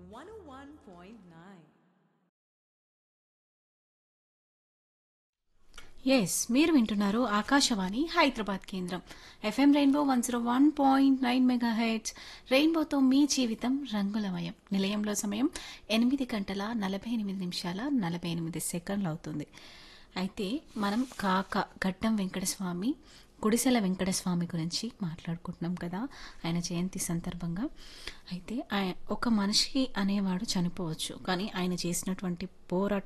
101.9. Yes మీరు వింటున్నారు ఆకాశవాణి హైదరాబాద్ కేంద్రం FM rainbow one zero one point nine megahertz రెయిన్బోతో మీ జీవితం రంగులమయం నిలయంలో సమయం ఎనిమిది గంటల నలభై ఎనిమిది నిమిషాల నలభై ఎనిమిది సెకండ్లు అవుతుంది అయితే మనం కాక గడ్డం వెంకటస్వామి గుడిసెల వెంకటస్వామి గురించి మాట్లాడుకుంటున్నాం కదా ఆయన జయంతి సందర్భంగా అయితే ఆయ- ఒక మనిషి అనేవాడు చనిపోవచ్చు కానీ ఆయన చేసినటువంటి పోరాట